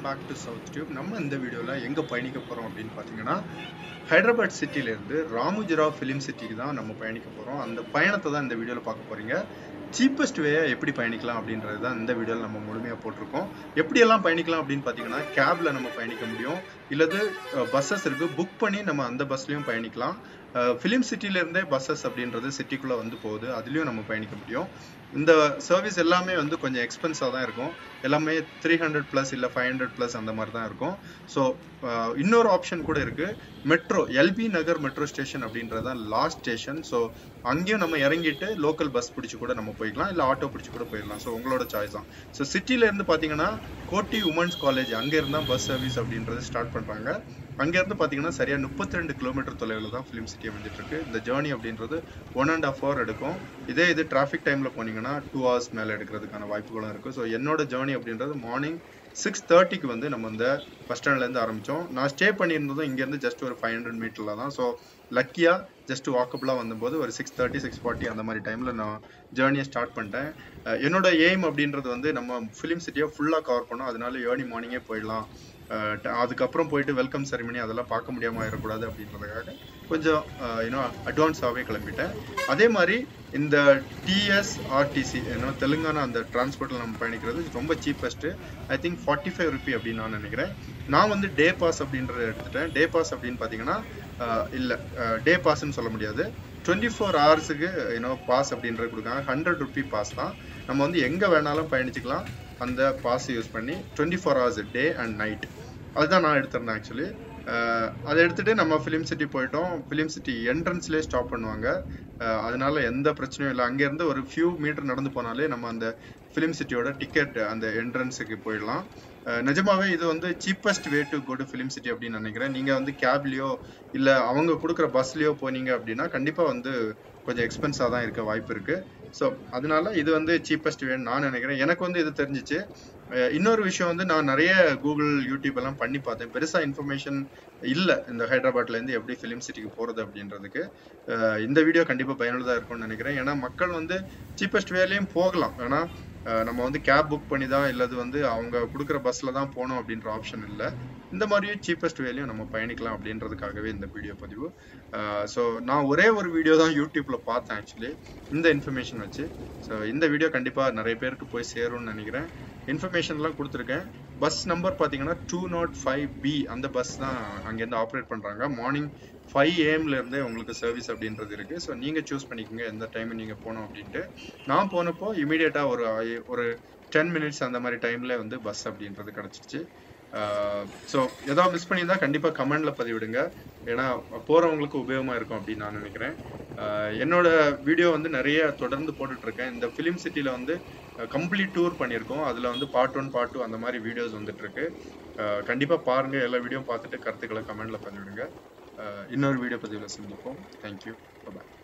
back to south tube நம்ம இந்த வீடியோவில் எங்கே பயணிக்க போகிறோம் அப்படின்னு பார்த்தீங்கன்னா ஹைதராபாத் சிட்டிலேருந்து ராமுஜிராவ் ஃபிலிம் சிட்டிக்கு தான் நம்ம பயணிக்க போகிறோம் அந்த பயணத்தை தான் இந்த வீடியோவில் பார்க்க போகிறீங்க சீப்பஸ்ட் வேயை எப்படி பயணிக்கலாம் அப்படின்றது தான் இந்த வீடியோவில் நம்ம முழுமையாக போட்டிருக்கோம் எப்படியெல்லாம் பயணிக்கலாம் அப்படின்னு பார்த்தீங்கன்னா கேபில் நம்ம பயணிக்க முடியும் இல்லது பஸ்ஸஸ் இருக்குது புக் பண்ணி நம்ம அந்த பஸ்லேயும் பயணிக்கலாம் ஃபிலிம் சிட்டிலேருந்தே பஸ்ஸஸ் அப்படின்றது சிட்டிக்குள்ளே வந்து போகுது அதுலேயும் நம்ம பயணிக்க முடியும் இந்த சர்வீஸ் எல்லாமே வந்து கொஞ்சம் எக்ஸ்பென்ஸாக தான் இருக்கும் எல்லாமே த்ரீ ஹண்ட்ரட் ப்ளஸ் இல்லை ஃபைவ் ஹண்ட்ரட் ப்ளஸ் அந்த மாதிரி தான் இருக்கும் ஸோ இன்னொரு ஆப்ஷன் கூட இருக்குது metro LB Nagar metro station அப்படின்றது தான் லாஸ்ட் ஸ்டேஷன் ஸோ அங்கேயும் நம்ம இறங்கிட்டு லோக்கல் பஸ் பிடிச்சி கூட நம்ம போய்க்கலாம் இல்லை ஆட்டோ பிடிச்சி கூட போயிடலாம் ஸோ உங்களோட சாய்ஸ் தான் ஸோ சிட்டிலேருந்து பார்த்தீங்கன்னா கோட்டி உமன்ஸ் காலேஜ் அங்கே இருந்தால் பஸ் சர்வீஸ் அப்படின்றது ஸ்டார்ட் பண்ணுறாங்க அங்கேருந்து பார்த்தீங்கன்னா சரியாக முப்பத்தி ரெண்டு கிலோமீட்டர் தொலைவில் தான் ஃபிலிம் சிட்டி வந்துட்டு இருக்கு இந்த ஜேர்னி அப்படின்றது ஒன் அண்ட் ஆஃப் ஹவர் எடுக்கும் இதே இது டிராஃபிக் டைமில் போனீங்கன்னா டூ ஹவர்ஸ் மேலே எடுக்கிறதுக்கான வாய்ப்புகளும் இருக்குது ஸோ என்னோட ஜேர்னி அப்படின்றது மார்னிங் சிக்ஸ் தேர்ட்டிக்கு வந்து நம்ம இந்த பஸ் ஸ்டாண்ட்லேருந்து ஆரம்பித்தோம் நான் ஸ்டே பண்ணியிருந்ததும் இங்கேருந்து ஜஸ்ட் ஒரு ஃபைவ் ஹண்ட்ரட் மீட்டரில் தான் ஸோ லக்கியாக ஜஸ்ட் வாக்கபிளாக வந்தபோது ஒரு சிக்ஸ் தேர்ட்டி சிக்ஸ் ஃபார்ட்டி அந்த மாதிரி டைமில் நான் ஜேர்னியை ஸ்டார்ட் பண்ணிட்டேன் என்னோட எய்ம் அப்படின்றது வந்து நம்ம ஃபிலிம் சிட்டியை ஃபுல்லாக கவர் பண்ணோம் அதனால ஏர்லி மார்னிங்கே போயிடலாம் அதுக்கப்புறம் போயிட்டு வெல்கம் செரிமனி அதெல்லாம் பார்க்க முடியாமல் ஆயிடக்கூடாது அப்படின்றதுக்காக கொஞ்சம் யூனோ அட்வான்ஸாகவே கிளம்பிட்டேன் அதே மாதிரி இந்த டிஎஸ்ஆர்டிசி ஏன்னா தெலுங்கானா அந்த டிரான்ஸ்போர்ட்டில் நம்ம பயணிக்கிறது ரொம்ப cheapest I think forty five rupee அப்படின்னு நான் நினைக்கிறேன் நான் வந்து டே பாஸ் அப்படின்றத எடுத்துட்டேன் டே பாஸ் அப்படின்னு பார்த்தீங்கன்னா இல்லை டே பாஸ்ன்னு சொல்ல முடியாது டுவெண்ட்டி ஃபோர் ஹவர்ஸுக்கு யூனோ பாஸ் அப்படின்றது கொடுக்காங்க ஹண்ட்ரட் ருபி பாஸ் தான் நம்ம வந்து எங்கே வேணாலும் பயணிச்சுக்கலாம் அந்த பாஸ் யூஸ் பண்ணி twenty four hours day and night அதுதான் நான் எடுத்திருந்தேன் ஆக்சுவலி அதை எடுத்துட்டு நம்ம ஃபிலிம் சிட்டி போயிட்டோம் ஃபிலிம் சிட்டி என்ட்ரன்ஸ்லேயே ஸ்டாப் பண்ணுவாங்க அதனால எந்த பிரச்சனையும் இல்லை அங்கேருந்து ஒரு ஃபியூ மீட்டர் நடந்து போனாலே நம்ம அந்த ஃபிலிம் சிட்டியோட டிக்கெட் அந்த என்ட்ரன்ஸுக்கு போயிடலாம் நிஜமாவே இது வந்து cheapest way to go to film city அப்படின்னு நினைக்கிறேன் நீங்கள் வந்து கேப்லேயோ இல்லை அவங்க கொடுக்குற பஸ்லேயோ போனீங்க அப்படின்னா கண்டிப்பாக வந்து கொஞ்சம் எக்ஸ்பென்ஸாக தான் இருக்க வாய்ப்பு இருக்குது ஸோ அதனால இது வந்து சீப்பஸ்ட் வேன்னு நான் நினைக்கிறேன் எனக்கு வந்து இது தெரிஞ்சிச்சு இன்னொரு விஷயம் வந்து நான் நிறைய கூகுள் யூடியூப் எல்லாம் பண்ணி பார்த்தேன் பெருசாக இன்ஃபர்மேஷன் இல்லை இந்த ஹைதராபாத்லேருந்து எப்படி ஃபிலிம் சிட்டிக்கு போகிறது அப்படின்றதுக்கு இந்த வீடியோ கண்டிப்பாக பயனுள்ளதாக இருக்கும்னு நினைக்கிறேன் ஏன்னா மக்கள் வந்து சீப்பஸ்ட் வேலையும் போகலாம் ஆனால் நம்ம வந்து கேப் புக் பண்ணி தான் இல்லது வந்து அவங்க கொடுக்குற பஸ்ஸில் தான் போகணும் அப்படின்ற ஆப்ஷன் இல்லை இந்த மாதிரியும் சீப்பஸ்ட் வேலையும் நம்ம பயணிக்கலாம் அப்படின்றதுக்காகவே இந்த வீடியோ பதிவு ஸோ நான் ஒரே ஒரு வீடியோ தான் யூடியூப்பில் பார்த்தேன் ஆக்சுவலி இந்த இன்ஃபர்மேஷன் வச்சு ஸோ இந்த வீடியோ கண்டிப்பாக நிறைய பேருக்கு போய் சேரும்னு நினைக்கிறேன் இன்ஃபர்மேஷன்லாம் கொடுத்துருக்கேன் பஸ் நம்பர் பார்த்தீங்கன்னா டூ நாட் ஃபைவ் பி அந்த பஸ் தான் அங்கேருந்து ஆப்ரேட் பண்ணுறாங்க மார்னிங் ஃபைவ் ஏஎம்லேருந்தே உங்களுக்கு சர்வீஸ் அப்படின்றது இருக்குது ஸோ நீங்கள் சூஸ் பண்ணிக்கோங்க எந்த டைம் நீங்கள் போகணும் அப்படின்ட்டு நான் போனப்போ இமீடியட்டாக ஒரு ஒரு டென் மினிட்ஸ் அந்த மாதிரி டைமில் வந்து பஸ் அப்படின்றது கிடச்சிருச்சு ஸோ ஏதாவது மிஸ் பண்ணியிருந்தா கண்டிப்பாக கமெண்டில் பதிவிடுங்க ஏன்னா போகிறவங்களுக்கு உபயோகமாக இருக்கும் அப்படின்னு நான் நினைக்கிறேன் என்னோட வீடியோ வந்து நிறைய தொடர்ந்து போட்டுட்ருக்கேன் இந்த ஃபிலிம் சிட்டியில் வந்து கம்ப்ளீட் டூர் பண்ணியிருக்கோம் அதில் வந்து பார்ட் ஒன் பார்ட் டூ அந்த மாதிரி வீடியோஸ் வந்துட்டுருக்கு கண்டிப்பாக பாருங்கள் எல்லா வீடியோ பார்த்துட்டு கருத்துக்களை கமெண்டில் பதிவிடுங்க இன்னொரு வீடியோ பதிவில் சந்திப்போம் தேங்க்யூ பாய்